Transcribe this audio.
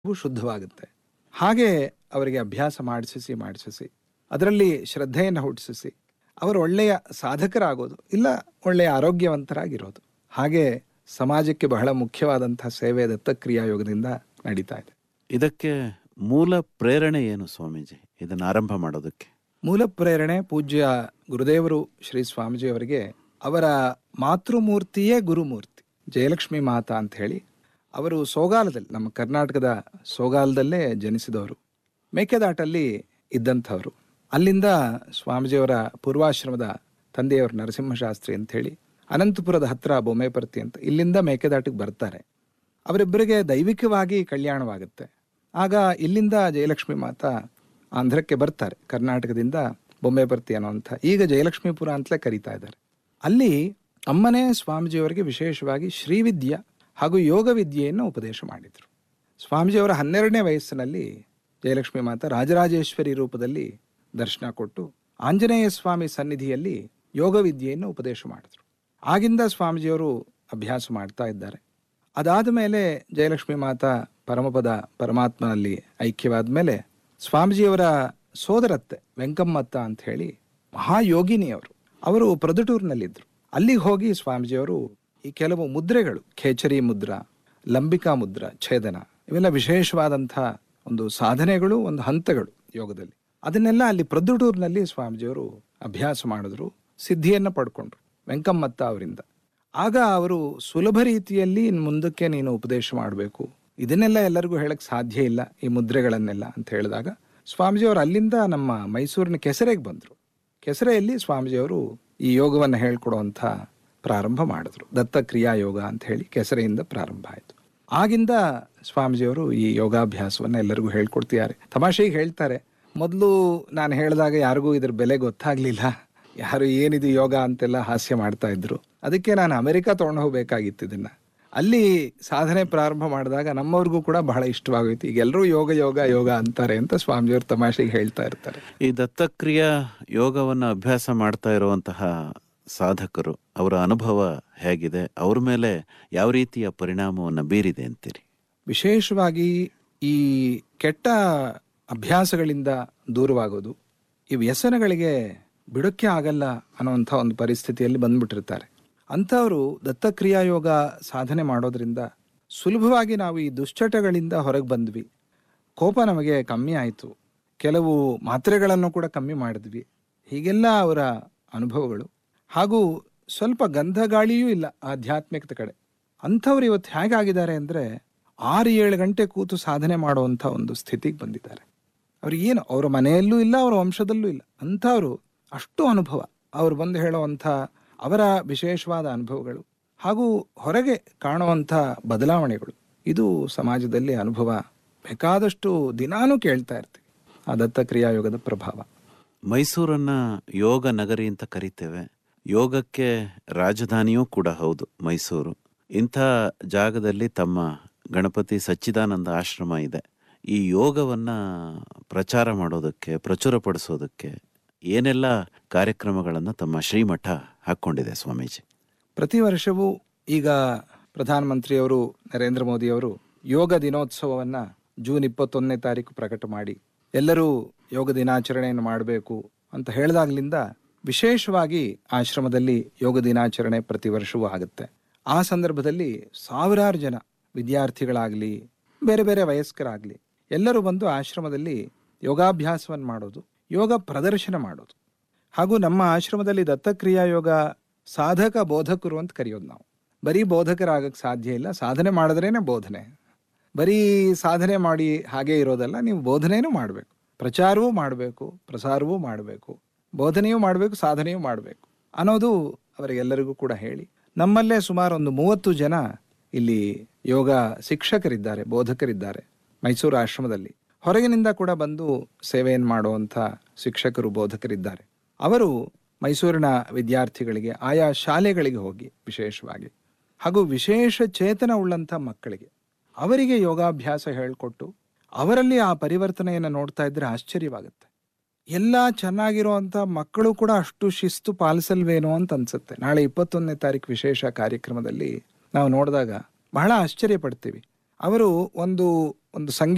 ಅವು ಶುದ್ಧವಾಗುತ್ತೆ ಹಾಗೆ ಅವರಿಗೆ ಅಭ್ಯಾಸ ಮಾಡಿಸಿಸಿ ಮಾಡಿಸಿಸಿ ಅದರಲ್ಲಿ ಶ್ರದ್ಧೆಯನ್ನು ಹುಟ್ಟಿಸಿಸಿ ಅವರು ಒಳ್ಳೆಯ ಸಾಧಕರಾಗೋದು ಇಲ್ಲ ಒಳ್ಳೆಯ ಆರೋಗ್ಯವಂತರಾಗಿರೋದು ಹಾಗೆ ಸಮಾಜಕ್ಕೆ ಬಹಳ ಮುಖ್ಯವಾದಂತಹ ಸೇವೆ ದತ್ತಕ್ರಿಯಾ ಯೋಗದಿಂದ ನಡೀತಾ ಇದೆ ಇದಕ್ಕೆ ಮೂಲ ಪ್ರೇರಣೆ ಏನು ಸ್ವಾಮೀಜಿ ಇದನ್ನು ಆರಂಭ ಮಾಡೋದಕ್ಕೆ ಮೂಲ ಪ್ರೇರಣೆ ಪೂಜ್ಯ ಗುರುದೇವರು ಶ್ರೀ ಸ್ವಾಮೀಜಿಯವರಿಗೆ ಅವರ ಮಾತೃಮೂರ್ತಿಯೇ ಗುರುಮೂರ್ತಿ ಜಯಲಕ್ಷ್ಮಿ ಮಾತಾ ಅಂತ ಹೇಳಿ ಅವರು ಸೋಗಾಲದಲ್ಲಿ ನಮ್ಮ ಕರ್ನಾಟಕದ ಸೋಗಾಲದಲ್ಲೇ ಜನಿಸಿದವರು ಮೇಕೆದಾಟಲ್ಲಿ ಇದ್ದಂಥವರು ಅಲ್ಲಿಂದ ಸ್ವಾಮೀಜಿಯವರ ಪೂರ್ವಾಶ್ರಮದ ತಂದೆಯವರು ನರಸಿಂಹಶಾಸ್ತ್ರಿ ಅಂತ ಹೇಳಿ ಅನಂತಪುರದ ಹತ್ರ ಬೊಮ್ಮೆಪರ್ತಿ ಅಂತ ಇಲ್ಲಿಂದ ಮೇಕೆದಾಟಿಗೆ ಬರ್ತಾರೆ ಅವರಿಬ್ಬರಿಗೆ ದೈವಿಕವಾಗಿ ಕಲ್ಯಾಣವಾಗುತ್ತೆ ಆಗ ಇಲ್ಲಿಂದ ಜಯಲಕ್ಷ್ಮಿ ಮಾತಾ ಆಂಧ್ರಕ್ಕೆ ಬರ್ತಾರೆ ಕರ್ನಾಟಕದಿಂದ ಬೊಂಬೆಪರ್ತಿ ಅನ್ನೋಂಥ ಈಗ ಜಯಲಕ್ಷ್ಮೀಪುರ ಅಂತಲೇ ಕರೀತಾ ಇದ್ದಾರೆ ಅಲ್ಲಿ ಅಮ್ಮನೇ ಸ್ವಾಮೀಜಿಯವರಿಗೆ ವಿಶೇಷವಾಗಿ ಶ್ರೀವಿದ್ಯಾ ಹಾಗೂ ಯೋಗ ವಿದ್ಯೆಯನ್ನು ಉಪದೇಶ ಮಾಡಿದರು ಸ್ವಾಮೀಜಿಯವರ ಹನ್ನೆರಡನೇ ವಯಸ್ಸಿನಲ್ಲಿ ಜಯಲಕ್ಷ್ಮಿ ಮಾತಾ ರಾಜರಾಜೇಶ್ವರಿ ರೂಪದಲ್ಲಿ ದರ್ಶನ ಕೊಟ್ಟು ಆಂಜನೇಯ ಸ್ವಾಮಿ ಸನ್ನಿಧಿಯಲ್ಲಿ ಯೋಗ ವಿದ್ಯೆಯನ್ನು ಉಪದೇಶ ಮಾಡಿದರು ಆಗಿಂದ ಸ್ವಾಮೀಜಿಯವರು ಅಭ್ಯಾಸ ಮಾಡ್ತಾ ಇದ್ದಾರೆ ಅದಾದ ಮೇಲೆ ಜಯಲಕ್ಷ್ಮಿ ಮಾತಾ ಪರಮಪದ ಪರಮಾತ್ಮನಲ್ಲಿ ಐಕ್ಯವಾದ ಮೇಲೆ ಸ್ವಾಮೀಜಿಯವರ ಸೋದರತ್ತೆ ವೆಂಕಮ್ಮತ್ತ ಅಂತ ಹೇಳಿ ಮಹಾಯೋಗಿನಿಯವರು ಅವರು ಪ್ರೊದಟೂರ್ನಲ್ಲಿದ್ದರು ಅಲ್ಲಿಗೆ ಹೋಗಿ ಸ್ವಾಮೀಜಿಯವರು ಈ ಕೆಲವು ಮುದ್ರೆಗಳು ಖೇಚರಿ ಮುದ್ರಾ ಲಂಬಿಕಾ ಮುದ್ರಾ ಛೇದನ ಇವೆಲ್ಲ ವಿಶೇಷವಾದಂಥ ಒಂದು ಸಾಧನೆಗಳು ಒಂದು ಹಂತಗಳು ಯೋಗದಲ್ಲಿ ಅದನ್ನೆಲ್ಲ ಅಲ್ಲಿ ಪ್ರೊದ್ದುಟೂರ್ನಲ್ಲಿ ಸ್ವಾಮೀಜಿಯವರು ಅಭ್ಯಾಸ ಮಾಡಿದ್ರು ಸಿದ್ಧಿಯನ್ನು ಪಡ್ಕೊಂಡ್ರು ವೆಂಕಮ್ಮತ್ತ ಅವರಿಂದ ಆಗ ಅವರು ಸುಲಭ ರೀತಿಯಲ್ಲಿ ಇನ್ನು ಮುಂದಕ್ಕೆ ನೀನು ಉಪದೇಶ ಮಾಡಬೇಕು ಇದನ್ನೆಲ್ಲ ಎಲ್ಲರಿಗೂ ಹೇಳಕ್ ಸಾಧ್ಯ ಇಲ್ಲ ಈ ಮುದ್ರೆಗಳನ್ನೆಲ್ಲ ಅಂತ ಹೇಳಿದಾಗ ಸ್ವಾಮೀಜಿಯವರು ಅಲ್ಲಿಂದ ನಮ್ಮ ಮೈಸೂರಿನ ಕೆಸರೆಗೆ ಬಂದರು ಕೆಸರೆಯಲ್ಲಿ ಸ್ವಾಮೀಜಿಯವರು ಈ ಯೋಗವನ್ನು ಹೇಳ್ಕೊಡುವಂಥ ಪ್ರಾರಂಭ ಮಾಡಿದ್ರು ದತ್ತ ಕ್ರಿಯಾ ಯೋಗ ಅಂತ ಹೇಳಿ ಕೆಸರೆಯಿಂದ ಪ್ರಾರಂಭ ಆಯಿತು ಆಗಿಂದ ಸ್ವಾಮೀಜಿಯವರು ಈ ಯೋಗಾಭ್ಯಾಸವನ್ನು ಎಲ್ಲರಿಗೂ ಹೇಳ್ಕೊಡ್ತಿದ್ದಾರೆ ತಮಾಷೆಗೆ ಹೇಳ್ತಾರೆ ಮೊದಲು ನಾನು ಹೇಳಿದಾಗ ಯಾರಿಗೂ ಇದ್ರ ಬೆಲೆ ಗೊತ್ತಾಗ್ಲಿಲ್ಲ ಯಾರು ಏನಿದು ಯೋಗ ಅಂತೆಲ್ಲ ಹಾಸ್ಯ ಮಾಡ್ತಾ ಇದ್ರು ಅದಕ್ಕೆ ನಾನು ಅಮೆರಿಕ ತೊಗೊಂಡು ಹೋಗ್ಬೇಕಾಗಿತ್ತು ಇದನ್ನ ಅಲ್ಲಿ ಸಾಧನೆ ಪ್ರಾರಂಭ ಮಾಡಿದಾಗ ನಮ್ಮವ್ರಿಗೂ ಕೂಡ ಬಹಳ ಇಷ್ಟವಾಗೋಯ್ತು ಈಗ ಎಲ್ಲರೂ ಯೋಗ ಯೋಗ ಯೋಗ ಅಂತಾರೆ ಅಂತ ಸ್ವಾಮೀಜಿಯವರು ತಮಾಷೆಗೆ ಹೇಳ್ತಾ ಇರ್ತಾರೆ ಈ ದತ್ತಕ್ರಿಯಾ ಯೋಗವನ್ನು ಅಭ್ಯಾಸ ಮಾಡ್ತಾ ಇರುವಂತಹ ಸಾಧಕರು ಅವರ ಅನುಭವ ಹೇಗಿದೆ ಅವ್ರ ಮೇಲೆ ಯಾವ ರೀತಿಯ ಪರಿಣಾಮವನ್ನು ಬೀರಿದೆ ಅಂತೀರಿ ವಿಶೇಷವಾಗಿ ಈ ಕೆಟ್ಟ ಅಭ್ಯಾಸಗಳಿಂದ ದೂರವಾಗೋದು ಈ ವ್ಯಸನಗಳಿಗೆ ಬಿಡೋಕ್ಕೆ ಆಗಲ್ಲ ಅನ್ನೋಂಥ ಒಂದು ಪರಿಸ್ಥಿತಿಯಲ್ಲಿ ಬಂದ್ಬಿಟ್ಟಿರ್ತಾರೆ ಅಂಥವರು ದತ್ತಕ್ರಿಯಾ ಯೋಗ ಸಾಧನೆ ಮಾಡೋದ್ರಿಂದ ಸುಲಭವಾಗಿ ನಾವು ಈ ದುಶ್ಚಟಗಳಿಂದ ಹೊರಗೆ ಬಂದ್ವಿ ಕೋಪ ನಮಗೆ ಕಮ್ಮಿ ಆಯಿತು ಕೆಲವು ಮಾತ್ರೆಗಳನ್ನು ಕೂಡ ಕಮ್ಮಿ ಮಾಡಿದ್ವಿ ಹೀಗೆಲ್ಲ ಅವರ ಅನುಭವಗಳು ಹಾಗೂ ಸ್ವಲ್ಪ ಗಂಧಗಾಳಿಯೂ ಇಲ್ಲ ಆಧ್ಯಾತ್ಮಿಕತೆ ಕಡೆ ಅಂಥವ್ರು ಇವತ್ತು ಹೇಗಾಗಿದ್ದಾರೆ ಅಂದರೆ ಆರು ಏಳು ಗಂಟೆ ಕೂತು ಸಾಧನೆ ಮಾಡುವಂಥ ಒಂದು ಸ್ಥಿತಿಗೆ ಬಂದಿದ್ದಾರೆ ಅವ್ರಿಗೇನು ಅವರ ಮನೆಯಲ್ಲೂ ಇಲ್ಲ ಅವರ ವಂಶದಲ್ಲೂ ಇಲ್ಲ ಅಂಥವ್ರು ಅಷ್ಟು ಅನುಭವ ಅವ್ರು ಬಂದು ಹೇಳುವಂಥ ಅವರ ವಿಶೇಷವಾದ ಅನುಭವಗಳು ಹಾಗೂ ಹೊರಗೆ ಕಾಣುವಂಥ ಬದಲಾವಣೆಗಳು ಇದು ಸಮಾಜದಲ್ಲಿ ಅನುಭವ ಬೇಕಾದಷ್ಟು ದಿನಾನೂ ಕೇಳ್ತಾ ಇರ್ತೀವಿ ಆ ದತ್ತಕ್ರಿಯಾ ಯೋಗದ ಪ್ರಭಾವ ಮೈಸೂರನ್ನ ಯೋಗ ನಗರಿ ಅಂತ ಕರಿತೇವೆ ಯೋಗಕ್ಕೆ ರಾಜಧಾನಿಯೂ ಕೂಡ ಹೌದು ಮೈಸೂರು ಇಂಥ ಜಾಗದಲ್ಲಿ ತಮ್ಮ ಗಣಪತಿ ಸಚ್ಚಿದಾನಂದ ಆಶ್ರಮ ಇದೆ ಈ ಯೋಗವನ್ನ ಪ್ರಚಾರ ಮಾಡೋದಕ್ಕೆ ಪ್ರಚುರಪಡಿಸೋದಕ್ಕೆ ಏನೆಲ್ಲ ಕಾರ್ಯಕ್ರಮಗಳನ್ನು ತಮ್ಮ ಶ್ರೀಮಠ ಹಾಕ್ಕೊಂಡಿದೆ ಸ್ವಾಮೀಜಿ ಪ್ರತಿ ವರ್ಷವೂ ಈಗ ಪ್ರಧಾನಮಂತ್ರಿಯವರು ನರೇಂದ್ರ ಮೋದಿಯವರು ಯೋಗ ದಿನೋತ್ಸವವನ್ನ ಜೂನ್ ಇಪ್ಪತ್ತೊಂದನೇ ತಾರೀಕು ಪ್ರಕಟ ಮಾಡಿ ಎಲ್ಲರೂ ಯೋಗ ದಿನಾಚರಣೆಯನ್ನು ಮಾಡಬೇಕು ಅಂತ ಹೇಳಿದಾಗ್ಲಿಂದ ವಿಶೇಷವಾಗಿ ಆಶ್ರಮದಲ್ಲಿ ಯೋಗ ದಿನಾಚರಣೆ ಪ್ರತಿ ವರ್ಷವೂ ಆಗುತ್ತೆ ಆ ಸಂದರ್ಭದಲ್ಲಿ ಸಾವಿರಾರು ಜನ ವಿದ್ಯಾರ್ಥಿಗಳಾಗಲಿ ಬೇರೆ ಬೇರೆ ವಯಸ್ಕರಾಗಲಿ ಎಲ್ಲರೂ ಬಂದು ಆಶ್ರಮದಲ್ಲಿ ಯೋಗಾಭ್ಯಾಸವನ್ನು ಮಾಡೋದು ಯೋಗ ಪ್ರದರ್ಶನ ಮಾಡೋದು ಹಾಗೂ ನಮ್ಮ ಆಶ್ರಮದಲ್ಲಿ ದತ್ತಕ್ರಿಯಾ ಯೋಗ ಸಾಧಕ ಬೋಧಕರು ಅಂತ ಕರೆಯೋದು ನಾವು ಬರೀ ಬೋಧಕರಾಗಕ್ಕೆ ಸಾಧ್ಯ ಇಲ್ಲ ಸಾಧನೆ ಮಾಡಿದ್ರೇನೆ ಬೋಧನೆ ಬರೀ ಸಾಧನೆ ಮಾಡಿ ಹಾಗೆ ಇರೋದಲ್ಲ ನೀವು ಬೋಧನೆಯೂ ಮಾಡಬೇಕು ಪ್ರಚಾರವೂ ಮಾಡಬೇಕು ಪ್ರಸಾರವೂ ಮಾಡಬೇಕು ಬೋಧನೆಯೂ ಮಾಡಬೇಕು ಸಾಧನೆಯೂ ಮಾಡಬೇಕು ಅನ್ನೋದು ಅವರಿಗೆಲ್ಲರಿಗೂ ಕೂಡ ಹೇಳಿ ನಮ್ಮಲ್ಲೇ ಸುಮಾರು ಒಂದು ಮೂವತ್ತು ಜನ ಇಲ್ಲಿ ಯೋಗ ಶಿಕ್ಷಕರಿದ್ದಾರೆ ಬೋಧಕರಿದ್ದಾರೆ ಮೈಸೂರು ಆಶ್ರಮದಲ್ಲಿ ಹೊರಗಿನಿಂದ ಕೂಡ ಬಂದು ಸೇವೆಯನ್ನು ಮಾಡುವಂಥ ಶಿಕ್ಷಕರು ಬೋಧಕರಿದ್ದಾರೆ ಅವರು ಮೈಸೂರಿನ ವಿದ್ಯಾರ್ಥಿಗಳಿಗೆ ಆಯಾ ಶಾಲೆಗಳಿಗೆ ಹೋಗಿ ವಿಶೇಷವಾಗಿ ಹಾಗೂ ವಿಶೇಷ ಚೇತನ ಉಳ್ಳಂಥ ಮಕ್ಕಳಿಗೆ ಅವರಿಗೆ ಯೋಗಾಭ್ಯಾಸ ಹೇಳಿಕೊಟ್ಟು ಅವರಲ್ಲಿ ಆ ಪರಿವರ್ತನೆಯನ್ನು ನೋಡ್ತಾ ಇದ್ರೆ ಆಶ್ಚರ್ಯವಾಗುತ್ತೆ ಎಲ್ಲ ಚೆನ್ನಾಗಿರುವಂಥ ಮಕ್ಕಳು ಕೂಡ ಅಷ್ಟು ಶಿಸ್ತು ಪಾಲಿಸಲ್ವೇನೋ ಅಂತ ಅನ್ಸುತ್ತೆ ನಾಳೆ ಇಪ್ಪತ್ತೊಂದನೇ ತಾರೀಕು ವಿಶೇಷ ಕಾರ್ಯಕ್ರಮದಲ್ಲಿ ನಾವು ನೋಡಿದಾಗ ಬಹಳ ಆಶ್ಚರ್ಯ ಪಡ್ತೀವಿ ಅವರು ಒಂದು ಒಂದು ಸಂಗೀತ